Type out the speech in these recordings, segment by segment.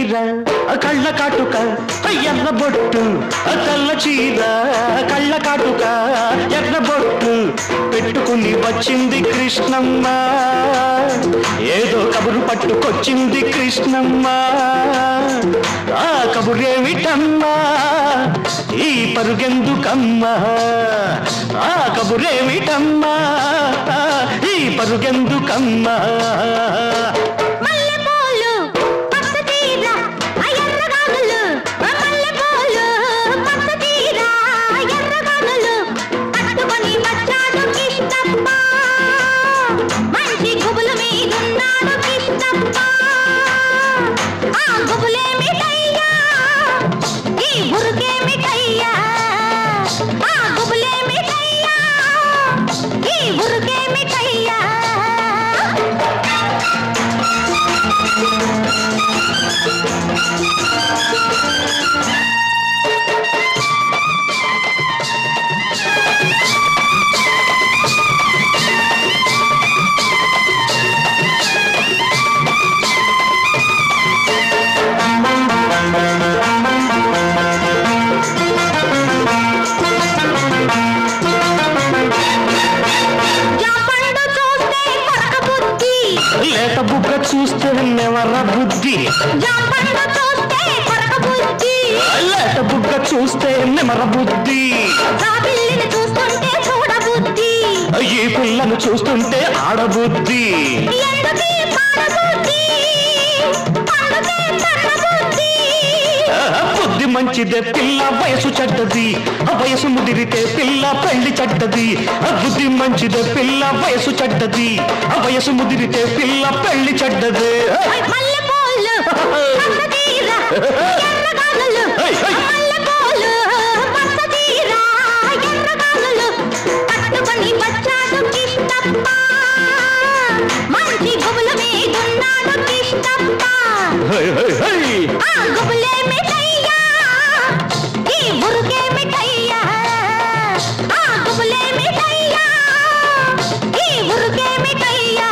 చీర కళ్ళ కాటుక ఎర్ర బొట్టు తెల్ల చీర కళ్ళ కాటుక ఎర్ర బొట్టు పెట్టుకుని వచ్చింది కృష్ణమ్మ ఏదో కబురు పట్టుకొచ్చింది కృష్ణమ్మ ఆ కబురేమిటమ్మా ఈ పరుగెందుకమ్మా ఆ కబురేమిటమ్మా ఈ పరుగెందుకమ్మా మల్లెపూలు పచ్చ చీర ఆ ఎర్రగానులు మల్లెపూలు పచ్చ చీర ఎర్రగానులు పట్టుకొని వచ్చాడు కృష్ణప్ప మంచి గుబుల మీదున్నాడు కృష్ణప్ప ఆ గుబులేమిటయ్యా ఈ బురుకేమిటయ్యా ఆ గుబులేమిటయ్యా ఈ బురుకేమిటయ్యా జాపండు చూస్తే కొరక బుద్ధి లేత బుగ్గ చూస్తే నెవర బుద్ధి జాపండు చూస్తే కొరక బుద్ధి లేత బుగ్గ చూస్తే నెమర బుద్ధి జాబిల్లిని చూస్తుంటే చూడబుద్ధి ఈ పిల్లను చూస్తుంటే ఆడబుద్ధి ఎందుకీ పాడబుద్ధి పండుగే పడబుద్ధి ఆ, బుద్ధి మంచిదే పిల్ల వయసు చెడ్డది ఆ వయసు ముదిరితే పిల్ల పెళ్లి చెడ్డది ఆ బుద్ధి మంచిదే పిల్ల వయసు చెడ్డది ఆ వయసు ముదిరితే పిల్ల పెళ్లి చెడ్డది మల్లెపూలు పచ్చ తీర ఎర్రగానులు ఏయ్, ఏయ్. మల్లెపూలు పచ్చ తీర ఎర్రగానులు పట్టుకొని వచ్చాడు కృష్ణప్ప మంచి గుబుల మీదున్నాడు కృష్ణప్ప హై, హై, హై. ఆ గుబులేమిటయ్యా ఈ బురుకేమిటయ్యా ఆ గుబులేమిటయ్యా ఈ బురుకేమిటయ్యా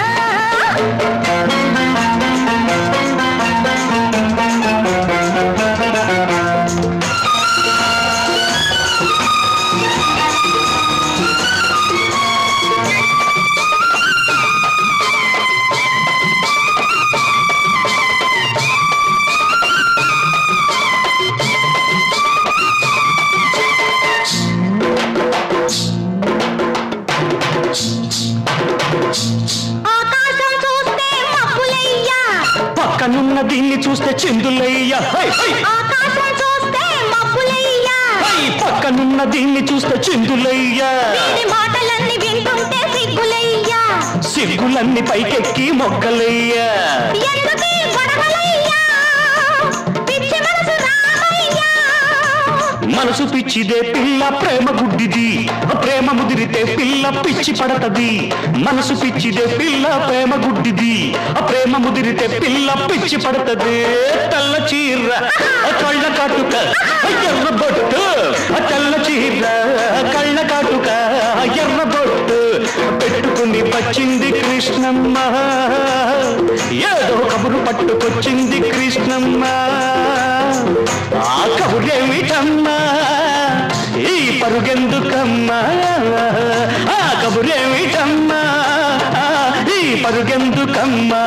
ఆకాశం చూస్తే మబ్బులయ్యా పక్కనున్న దీన్ని చూస్తే చిందులయ్య హై, హై. ఆకాశం చూస్తే మబ్బులయ్యా హై, పక్కనున్న దీన్ని చూస్తే చిందులయ్య వీడి మాటలన్నీ వింటుంటే సిగ్గులయ్యా సిగ్గులన్నీ పైకెక్కి మొగ్గలయ్య ఎందుకీ గొడవలయ్యా పిచ్చి మనసు రామయ్యా మనసు పిచ్చిదే పిల్ల ప్రేమ గుడ్డిది ప్రేమ ముదిరితే పిల్ల పిచ్చి పడతది మనసు పిచ్చిదే పిల్ల ప్రేమ గుడ్డిది ప్రేమ ముదిరితే పిల్ల పిచ్చి పడతది తెల్ల చీర కళ్ళ కాటుక ఎర్ర బొట్టు తెల్ల చీర కళ్ళ కాటుక ఎర్ర బొట్టు పెట్టుకుని వచ్చింది కృష్ణమ్మ ఏదో కబురు పట్టుకొచ్చింది కృష్ణమ్మ ఆ కబురేమిటమ్మా ఈ పరుగెందుకమ్మా ఆ కబురేమిటమ్మా ఈ పరుగెందుకమ్మా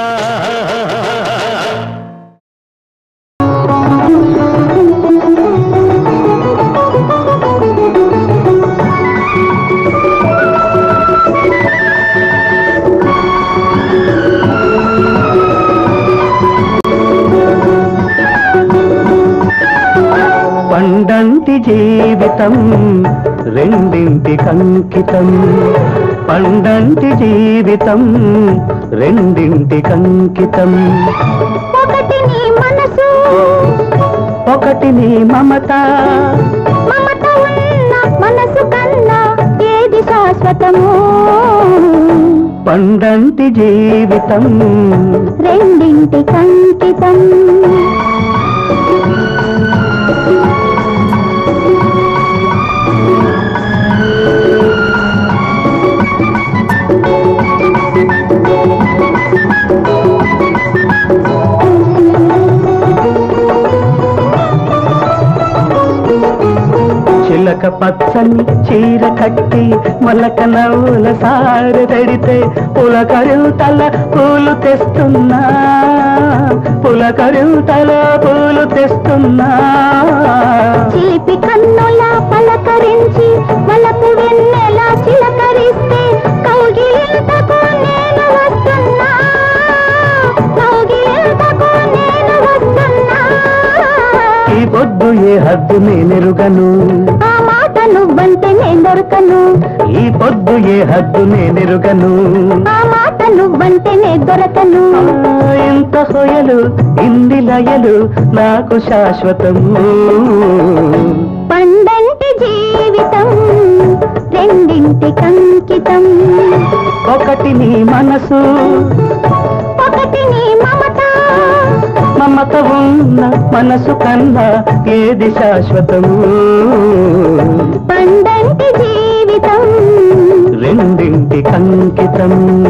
పండంటి జీవితం రెండింటి కంకితం పండంటి జీవితం రెండింటి కంకితం ఒకటి నీ మనసు ఒకటి నీ మమత మమత ఉన్న మనసు కన్నా ఏది శాశ్వతము పండంటి జీవితం రెండింటి కంకితం పచ్చని చీర కట్టి మొలక నవ్వుల సారె తడితే పులకరింతల పూలు తెస్తున్నా పులకరింతల పూలు తెస్తున్నా చిలిపి కన్నుల పలకరించి వలపు వెన్నెల చిలకరిస్తే కౌగిలింతకు నేను వస్తున్నా కౌగిలింతకు నేను వస్తున్నా ఈ పొద్దు ఏ హద్దు నేనెరుగను ఆ మాట నువ్వంటే నేను దొరకను ఈ పొద్దు ఏ హద్దు నేనెరుగను ఆ మాట నువ్వంటే నేను దొరకను ఆ, ఇంత హొయలు ఇన్ని లయలు నాకు శాశ్వతము పండంటి జీవితం రెండింటి కంకితం ఒకటి నీ మనసు ఒకటి నీ మమత మమత ఉన్న మనసు కన్నా ఏది శాశ్వతము పండంటి జీవితం రెండింటి కంకితం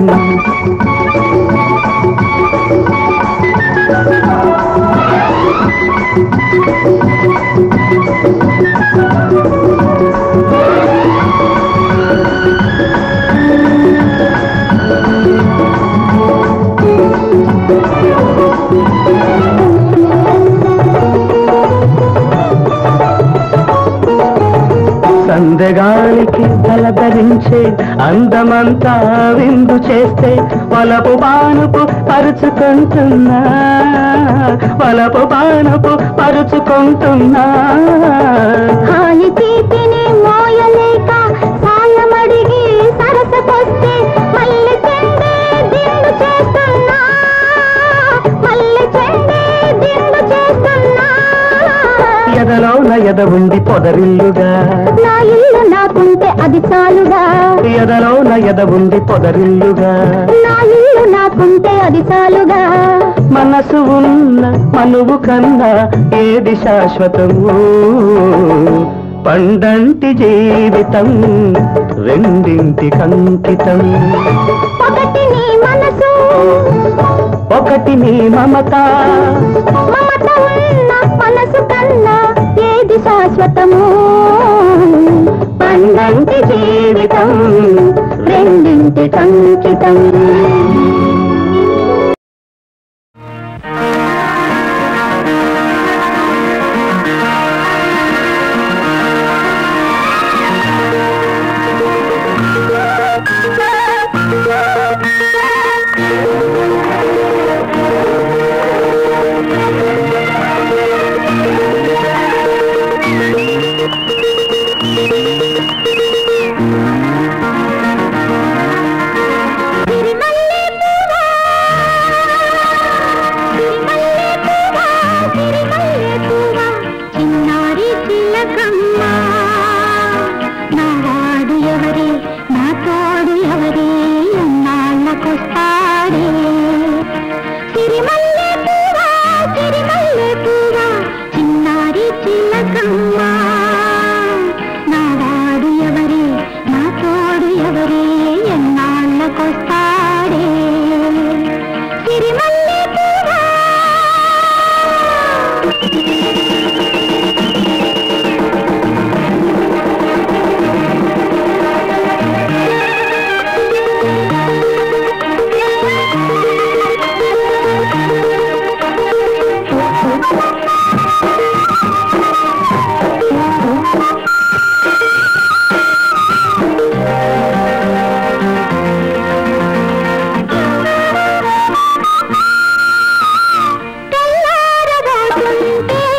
సందగాలికి తలధరించే అందమంతా విందు చేస్తే వలపు బానుపు పరుచుకుంటున్నా వలపు బానుపు పరుచుకుంటున్నా హాని తీపిని మోయలేక సాయమడిగి సరసకొస్తే మల్లె చెండే దిండు చేస్తున్నా మల్లె చెండే దిండు చేస్తున్నా ఎదలోన ఎద ఉండి పొదరిల్లుగా నా ఇల్లు నాకుంటే అది చాలుగా ఎదలోన ఎద ఉండి పొదరిల్లుగా నా ఇల్లు నాకుంటే అది చాలుగా మనసు ఉన్న మనువు కన్నా ఏది శాశ్వతము పండంటి జీవితం రెండింటి కంకితం ఒకటి నీ మనసు ఒకటి నీ మమత మమత ఉన్న మనసు కన్నా ఏది శాశ్వతము పండంటి జీవితం రెండింటి కంకితం సిరిమల్లె పువ్వా, సిరిమల్లె పువ్వా, సిరిమల్లె పువ్వా, చిన్నారి చిలకమ్మ. నా వాడు ఎవరే నా తోడు ఎవరే ఎన్నాళ్ళకొస్తాడే సిరిమల్లె పువ్వా, సిరిమల్లె పువ్వా, చిన్నారి చిలకమ్మ. నా వాడు ఎవరే నా తోడు ఎవరే ఎన్నాళ్ళకొస్తాడే సిరిమల్లె పువ్వా తెల్లారబోతుంటే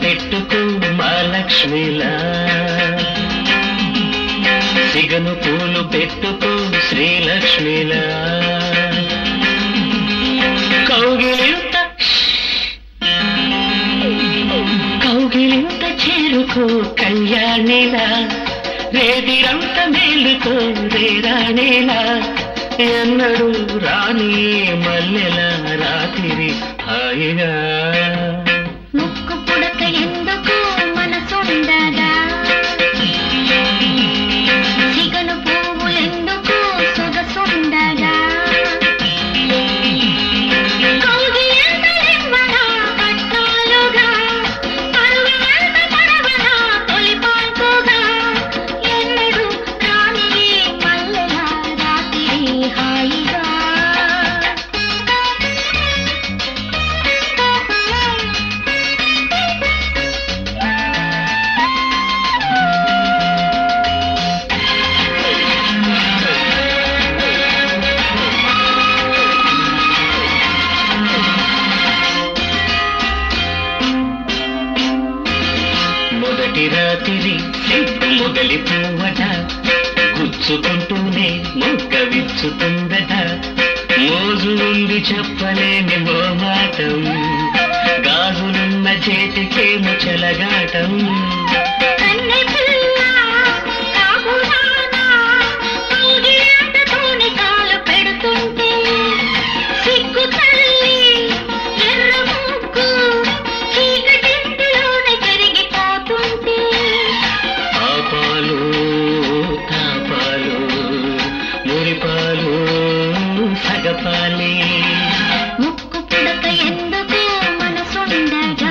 పెట్టుకో మా లక్ష్మిలా సిగను పూలు పెట్టుకో శ్రీలక్ష్మిలా కౌగిలింత కౌగిలింత చేరుకో కళ్యాణిలా రేదిరంత మేలుకో రేరాణిలా ఎన్నడు రాణి మల్లెల రాత్రి హాయిగా ముక్కు పుడక ఎందుకు మనసుండగా సిగను పువ్వులెందుకు సొగసుండగా కౌగిలింతలివ్వనా కట్నాలుగా, పరువెంత పడవనా తొలిపాన్పుగా, ఎన్నడూ రాని మల్లెల రాత్రి హాయిగా మొదటి రాత్రి సిగ్గు మొగలి పువ్వట గుచ్చుకుంటూనే మొగ్గ విచ్చుతుందట మోజు నుండి చెప్పలేని మోమాటం గాజులున్న చేతికేమో చెలగాటం కన్నె పిల్ల కాబురానా కౌగిలింతతోనే కాలు పెడుతుంటే సిగ్గు తల్లి ఎర్ర ముగ్గు చీకటింటిలోనే కరిగిపోతుంటే పాపాలు తాపాలు మురిపాలు సగపాలి ముక్కు పుడక ఎందుకు మనసుండగా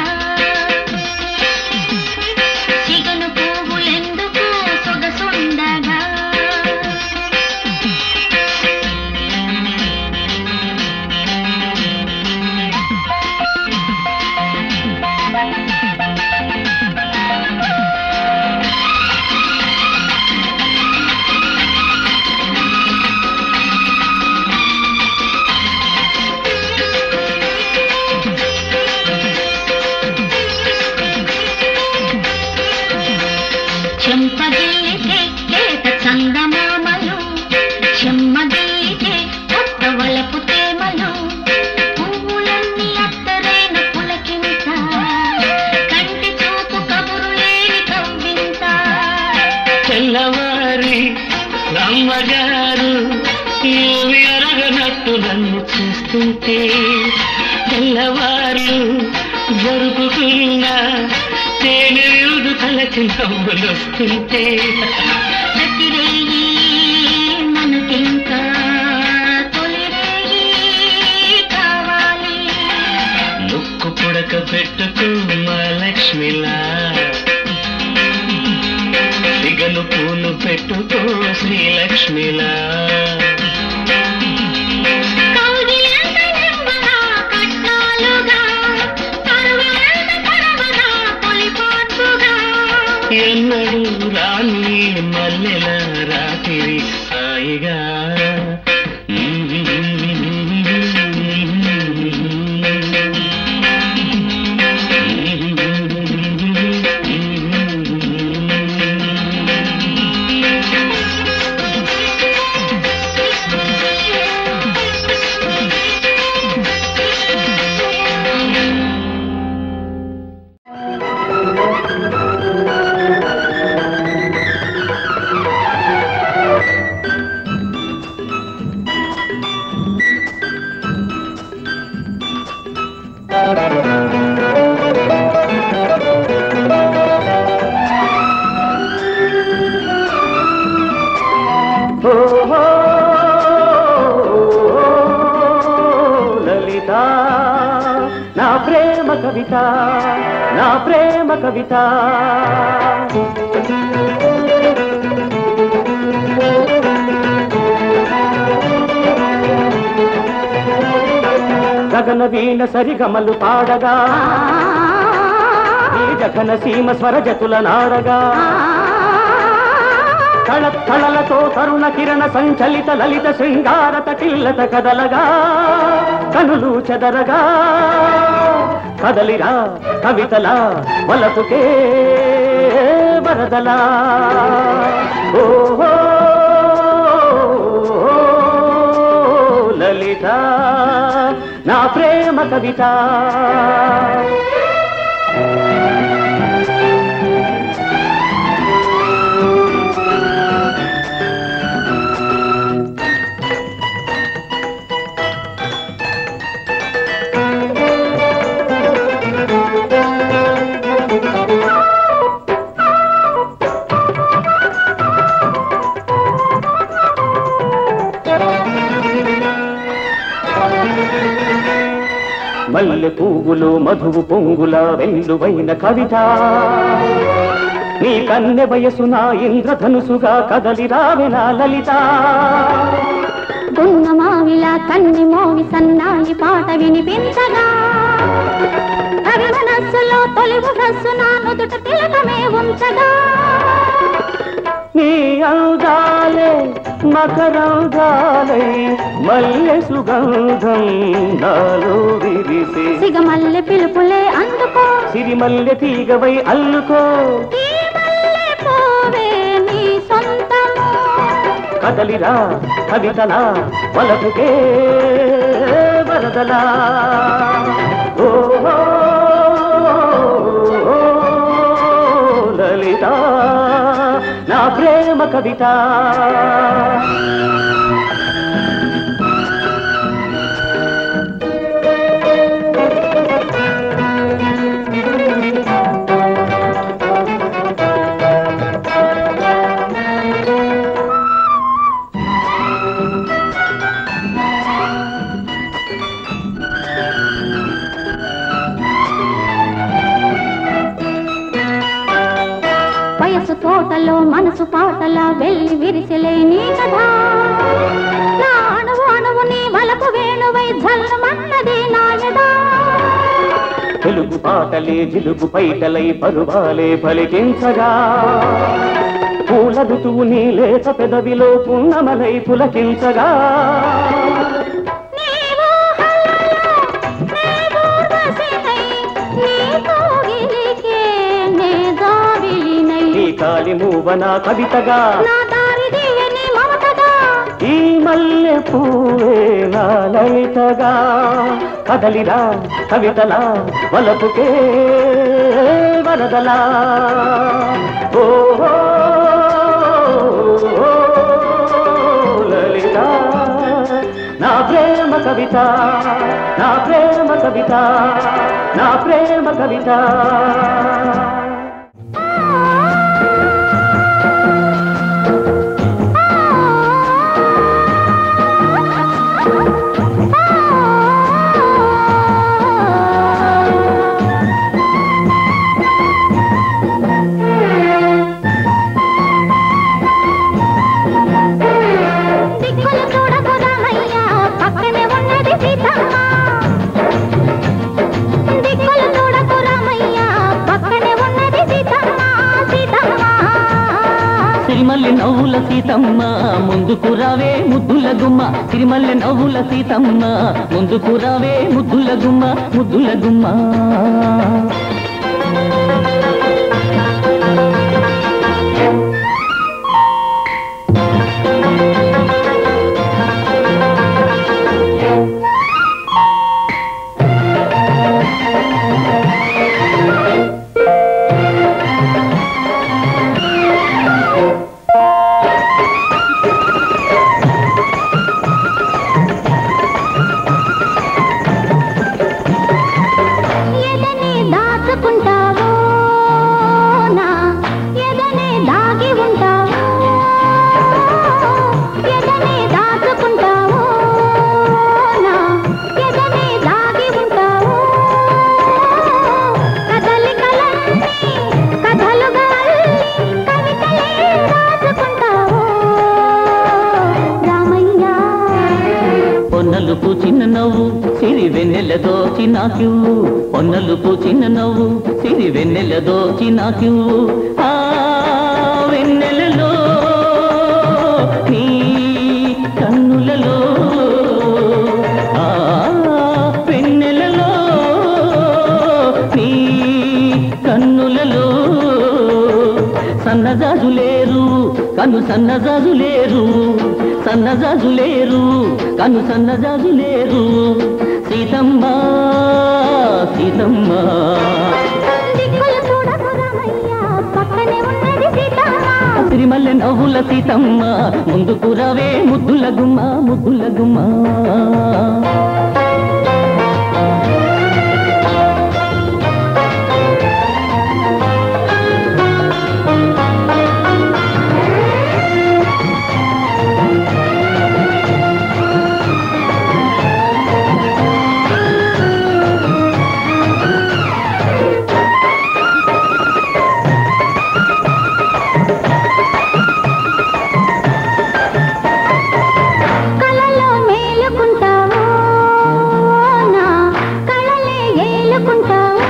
సిగను పువ్వులెందుకు సొగసుండగా చెంపగిల్లితే లేత చందమామలు చెమ్మగిల్లితే కొత్త వలపు తేమలు పువ్వులన్నీ అత్తరైన పులకింత కంటి చూపు కబురు లేని కవ్వింత తెల్లవారి అమ్మగారు ఏమి అరగనట్టు నన్ను చూస్తుంటే తెల్లవారు జరుపుకున్న తేనె విరుదు తలచి నవ్వులొస్తుంటే ప్రతిరేయి మనకింకా తొలిరేయి కావాలి ముక్కు పుడక పెట్టుకో మా లక్ష్మిలా సిగను పూలు పెట్టుకో శ్రీలక్ష్మిలా కౌగిలింతలివ్వనా కట్నాలుగా, పరువెంత పడవనా తొలిపాన్పుగా. ఎన్నడు రాని మల్లెల రాత్రి హాయిగా లలిత నా ప్రేమ కవిత నా ప్రేమ కవిత గగన వీణ సరిగమలు పాడగా ఈ జగన సీమ స్వరజతుల నాడగా తళ తళలతో తరుణ కిరణ సంచలిత లలిత శృంగారత కిల్లత కదలగా కనులు చెదరగా కదలిరా కవితలా వలపుకే వరదలా ఓహో లలిత నా ప్రేమ కవిత మల్లె పువ్వులు మధువు పొంగుల వెల్లువైన కవిత నీ కన్నె వయసు నా ఇంద్రధనుసుగా కదలి రావెనా లలిత గున్న మావిలా కన్ని మోవి సన్నాయి పాట వినిపించగా కవి మనస్సులో తొలి రస్సు నా నుదుట తిలకమే ఉంచగా నీ అందాలే మకరంగాలై మల్లె సుగంధం నాలో విరిసే సిగమల్లె పిలుపులే అందుకో సిరిమల్లె తీగవై అల్లుకో ఈ మల్లె పూవే నీ సొంతము కదలిరా కవితలా వలపుకే వరదలా ఓహో లలిత నా ప్రేమ కవిత వయసు తోటలో మనసు పాటల వెళ్ళి విరిసెలే నీ కథ నా అణువు అణువు నీ వలపు వేణువై జల్లుమన్నది నాయదా తెలుగు పాటలే జిలుగు పైటలై పరువాలే పలికించగా పూల ఋతువు నీ లేత పెదవిలో పున్నమలై పులకించగా నీవు హల్లలో, నీవు రసికై, నీ కోగిలికే నే జాబిలినై. నీ కాలి మూవన కవితగా నా దారి దివ్యని మమతగా ఈ మల్లె పూవే నా లలితగా కదలిరా కవితలా వలపుకే వరదలా ఓహో లలిత నా ప్రేమ కవిత నా ప్రేమ కవిత నా ప్రేమ కవిత దిక్కులు చూడకు రామయ్య, పక్కనే ఉన్నది సీతమ్మ. దిక్కులు చూడకు రామయ్య, పక్కనే ఉన్నది సీతమ్మ, సీతమ్మ. సిరిమల్లి నవ్వుల సీతమ్మ ముందుకు రావే ముద్దుల గుమ్మ సిరిమల్లి నవ్వుల సీతమ్మ ముందుకు రావే ముద్దుల గుమ్మ ముద్దుల గుమ్మ ఎదనే దాచుకుంటావో నా ఎదనే దాగి ఉంటావో ఎదనే దాచుకుంటావో నా ఎదనే దాగి ఉంటావో కదలికలన్నీ కథలుగా అల్లి కవితలే రాసుకుంటావో రామయ్య పొన్నలుపు చిన్న నవ్వు సిరి వెన్నెలదో చిన్నాకివ్వు పొన్నలుపు చిన్న నవ్వు సిరి వెన్నెలదో చిన్నాకివ్వు ఆ వెన్నెలలో కన్నులలో సన్నజాజులేరు కను సన్నజాజులేరు సన్నజాజులేరు కను సన్నజాజులేరు సీతమ్మ సీతమ్మ దిక్కులు చూడకు రామయ్య పక్కనే ఉన్నది సీతమ్మ సిరిమల్లె నవ్వుల సీతమ్మ ముందుకు రవే ముద్దుల గుమ్మ ముద్దుల గుమ్మ కలలో మేలుకుంటావో నా కలలే ఏలుకుంటావో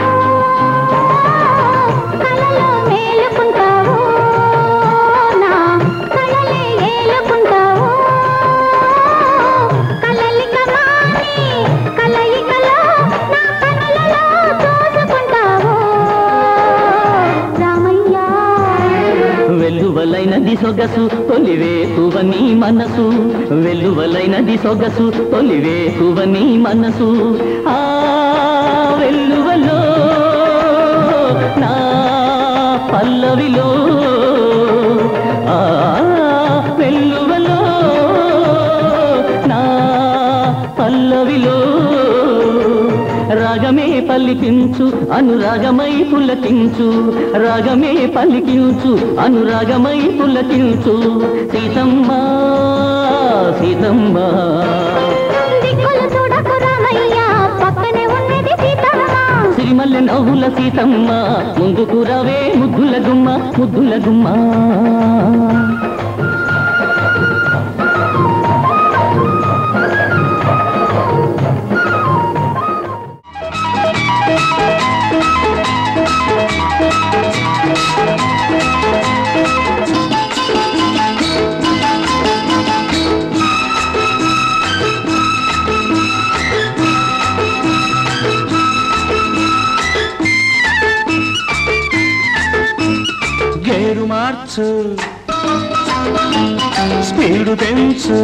కలలో మేలుకుంటావో నా కలలే ఏలుకుంటావో కలలిక మాని కలయికలో నా కనులలో చూసుకుంటావో రామయ్య వెల్లువలైనది సొగసు తొలివే కువని మనసు వెల్లువలైనది సొగసు తొలివే కువని మనసు ఆ వెల్లువలో నా పల్లవిలో ఆ వెల్లువలో నా పల్లవిలో రాగమే పలికించు అనురాగమై పులకించు రాగమే పలికించు అనురాగమై పులకించు సీతమ్మ సీతమ్మ దిక్కులు చూడకు రామయ్య పక్కనే ఉన్నది సీతమ్మ సిరిమల్లె నవ్వుల సీతమ్మ ముందుకు రవే ముద్దుల గుమ్మ ముద్దుల గుమ్మ గేరు మార్చు స్పీడు పెంచు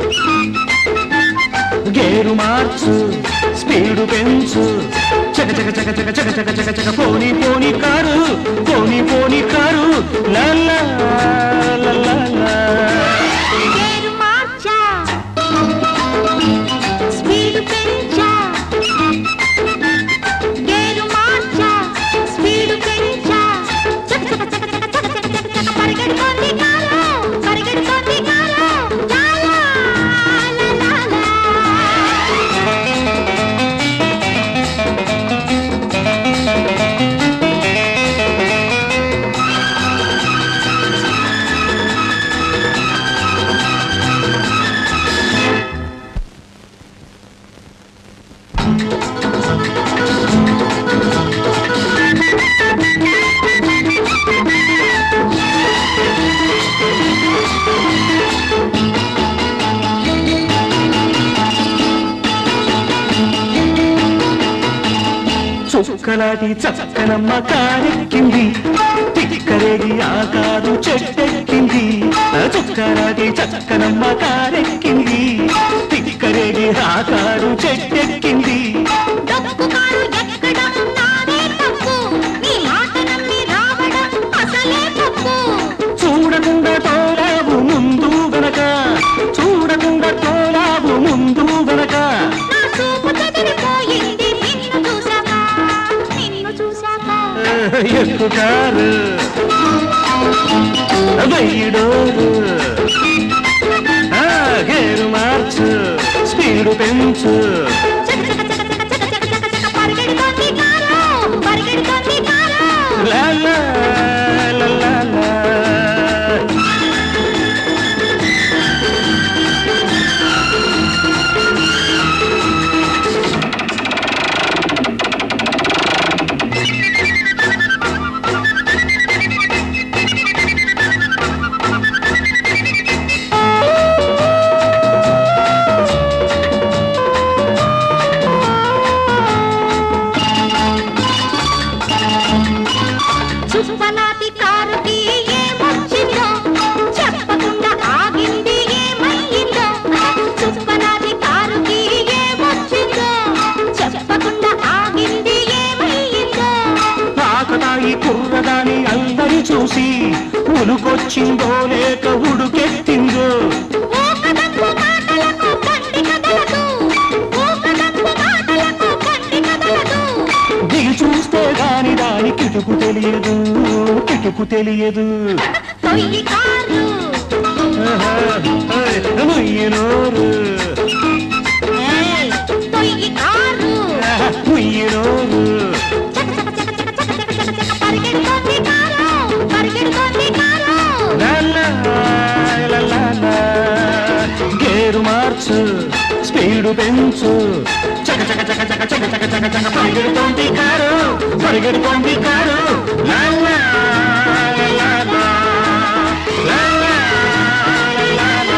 గేరు మార్చు స్పీడు పెంచు చక చక చక చక చక చక చక చక పోనీ పోనీ కారు పోనీ పోనీ కారు లా లా లా లా లా. గేరు మార్చా స్పీడ్ పెంచా గేరు మార్చా స్పీడ్ పెంచా చక చక చక చక చక చక చక చక పరిగెడుతోంది కారు పరిగెడుతోంది కారు లా లా లా లా లా చుక్కలాటి చక్కనమ్మ కారెక్కింది తిక్కరేగి ఆకారు చెట్టెక్కింది చుక్కలాటి చక్కనమ్మ కారెక్కింది తిక్కరేగి ఆకారు చెట్టెక్కింది డొక్కు కారు ఎక్కడం నాదే తప్పు నీ మాట నమ్మి రావడం అసలే తప్పు చూడకుండా తోలావు ముందు గనక చూడకుండా తోలావు ముందు గనక నా చూపు చెదిరిపోయింది నిన్ను చూశాక నిన్ను చూశాక ఎక్కుతారు వెయ్యిడోరు ఆ, గేరు మార్చు స్పీడు పెంచు చక చక చక చక చక చక చక చక పరిగెడుతోంది కారు పరిగెడుతోంది కారు లా లా లా లా లా. చుప్పనాటి కారుకి ఏమొచ్చిందో చెప్పకుండా ఆగింది ఏమయ్యిందో చుప్పనాటి కారుకి ఏమొచ్చిందో చెప్పకుండా ఆగింది ఏమయ్యిందో నాకతాయి కుర్రదాని అందరి చూసి ఉనుకొచ్చిందో లేక ఉడుకెత్తిందో ఊకదంపు మాటలకు బండి కదలదు ఊకదంపు మాటలకు బండి కదలదు దిగి చూస్తే గాని దాని కిటుకు తెలియదు కిటుకు తెలియదు తొయ్యి కారు ఆహా, ఏయ్, ముయ్యనోరు ఏయ్, తొయ్యి కారు ఆహా, ముయ్యనోరు పరిగెడుతోంది కారు పరిగెడుతోంది కారు లాలా, లాలాలా. గేరు మార్చు స్పీడు పెంచు చక చక చక చక చక చక చక చక పరిగెడుతోంది కారు పరిగెడుతోంది కారు లాలా, లాలాలా. లాలా, లాలాలా.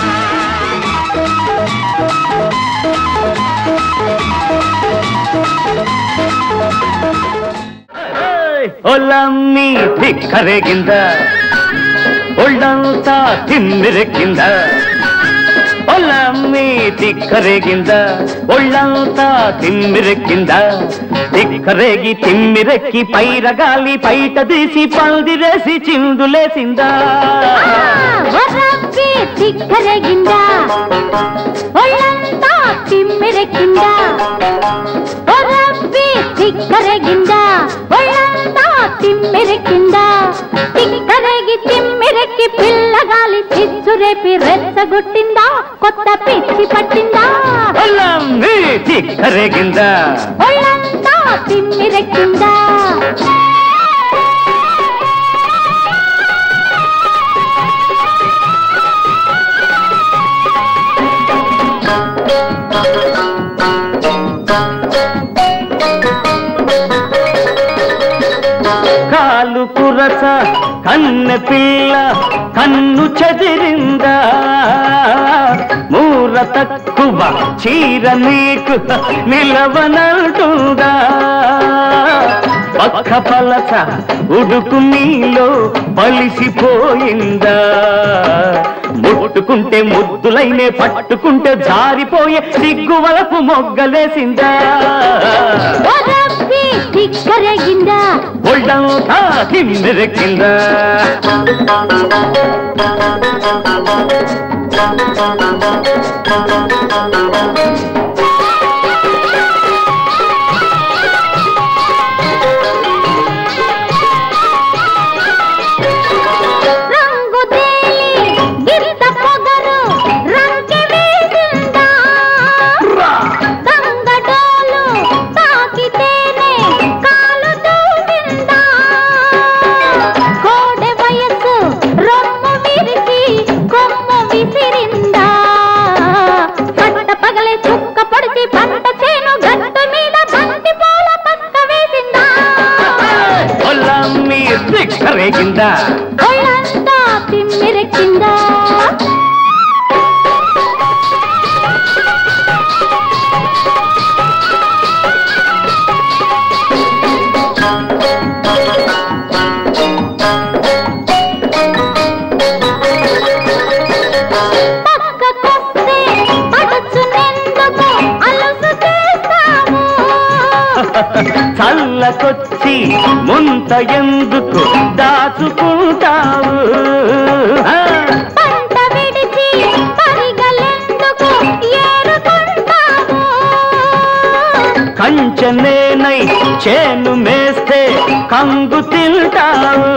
ಒಲಮ್ಮಿ ಧಿಕ್ಕರೆಗಿಂದ ಒಳ್ಳಂತ ತಿಮ್ಮಿರಕ್ಕಿಂದ ಒಲಮ್ಮಿ ಧಿಕ್ಕರೆಗಿಂದ ಒಳ್ಳಂತ ತಿಮ್ಮಿರಕ್ಕಿಂದ ధిక్కరేగి తిమ్మిరెక్కి పైరగాలి బయట తీసి పందిరేసి చిందులేసిందా వరవ్వి తిక్కరగిందా ఒళ్ళంతా తిమ్మిరెక్కిందా వరవ్వి తిక్కరగిందా ఒళ్ళంతా తిమ్మిరెక్కిందా తిక్కరేగి తిమ్మిరెక్కి పిల్లగాలి చిచ్చురేపి రెచ్చగొట్టిందా కొత్త పిచ్చి పట్టిందా ಒಲಮ್ಮಿ ಧಿಕ್ಕರೆಗಿಂದ ఒళ్ళంతా తిమ్మిరెక్కిందా కాలు కురస కన్నె పిల్ల కన్ను చెదిరిందా మూర తక్కువ చీర నీకు నిలవనంటుందా పక్క పలస ఉడుకు నీలో బలిసిపోయిందా ముట్టుకుంటే ముద్దులైనే పట్టుకుంటే జారిపోయే సిగ్గువలపు మొగ్గలేసిందా వరవ్వి తిక్కరగిందా ఒళ్ళంతా తిమ్మిరెక్కిందా రంగు తేలి గిరిత పొగరు రంకె వేసిందా గంగడోలు తాకితేనే కాలు దూవిందా కోడె వయసు రొమ్ము విరిసి కొమ్ము విసిరిందా పట్ట పగలే చుక్క పొడిచి పంట చేను గట్టు మీద బంతి పూల పక్క వేసిందా ఒళ్ళమ్మి దిక్కరేగిందా ఒళ్ళంతా తిమ్మిరెక్కిందా పక్కకొస్తే పడుచునెందుకు అలసు చేస్తావు చల్లకొచ్చి ముంత ఎందుకు దాచుకుంటావు ఆ, పంట విడిచి పరిగలెందుకు ఏరుకుంటావు కంచనేనై చేను మేస్తే కంగు తింటావు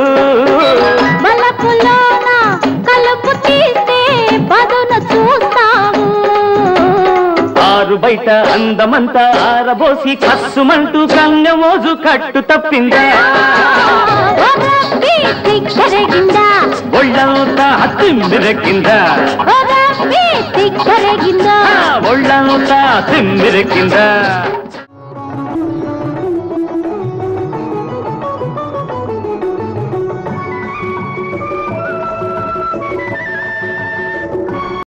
బలపులోన కలుపు తీస్తే పదును చూస్తావు ఆరు బయట అందమంతా ఆరబోసి కస్సుమంటూ కన్నెమోజు కట్టు తప్పిందా ఒరబ్బి తిక్కరగిందా ఒళ్ళంతా తిమ్మిరెక్కిందా ఒరబ్బి తిక్కరగిందా ఒళ్ళంతా తిమ్మిరెక్కిందా